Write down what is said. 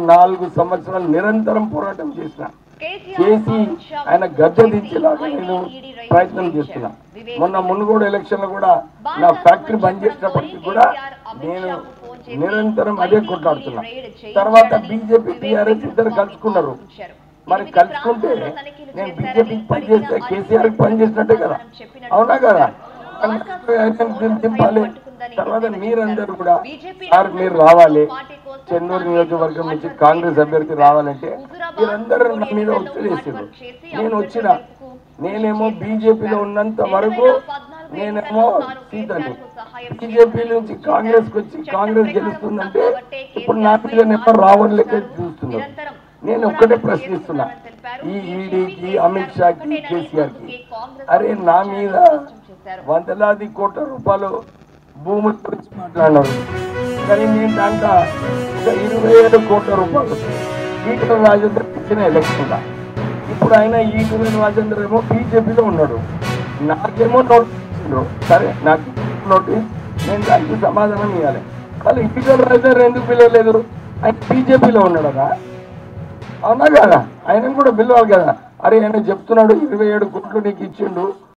నాలుగు సంవత్సరాలు నిరంతరం పోరాటం చేసిన చేసి ఆయన గద్దె దించేలాగా నేను ప్రయత్నం చేస్తున్నా మొన్న మునుగోడు ఎలక్షన్ లో కూడా నా ఫ్యాక్టరీ బంద్ చేసినప్పటికీ కూడా నేను నిరంతరం అదే కొట్లాడుతున్నా తర్వాత బీజేపీ టీఆర్ఎస్ ఇద్దరు కలుసుకున్నారు మరి కలుసుకుంటే నేను బీజేపీకి పని చేస్తే కేసీఆర్ పని చేసినట్టే కదా అవునా కదా ఆయన దింపాలి తర్వాత మీరందరూ కూడా సార్ మీరు రావాలి చెన్నూరు నియోజకవర్గం నుంచి కాంగ్రెస్ అభ్యర్థి రావాలంటే మీరందరూ నా మీద ఒత్తిడి వేసారు నేను వచ్చిన నేనేమో బీజేపీలో ఉన్నంత వరకు నేనేమో సీతని బీజేపీ నుంచి కాంగ్రెస్ వచ్చి కాంగ్రెస్ గెలుస్తుందంటే ఇప్పుడు నా మీద నెంబర్ రావడం లెక్క చూస్తున్నారు నేను ఒక్కటే ప్రశ్నిస్తున్నా ఈ ఈడీకి అమిత్ షాకి కేసీఆర్ కి అరే నా మీద వందలాది కోట్ల రూపాయలు భూముల గురించి మాట్లాడినారు కానీ నేను దాంట్లో ఒక ఇరవై ఏడు కోట్ల రూపాయలు ఈటల రాజేందర్ ఇచ్చిన ఎలక్షన్ ఇప్పుడు ఆయన ఈటల రాజేందర్ ఏమో బీజేపీలో ఉన్నాడు నాకేమో నోటీస్ ఇచ్చిండ్రు సరే నాకు నోటీస్ నేను దానికి సమాధానం ఇవ్వాలి వాళ్ళు ఈటల రాజేందర్ ఎందుకు పిలవలేదు ఆయన బీజేపీలో ఉన్నాడు కదా అవునా కదా ఆయన కూడా పిలవాలి కదా అరే ఆయన చెప్తున్నాడు ఇరవై ఏడు కోట్లు నీకు ఇచ్చిండు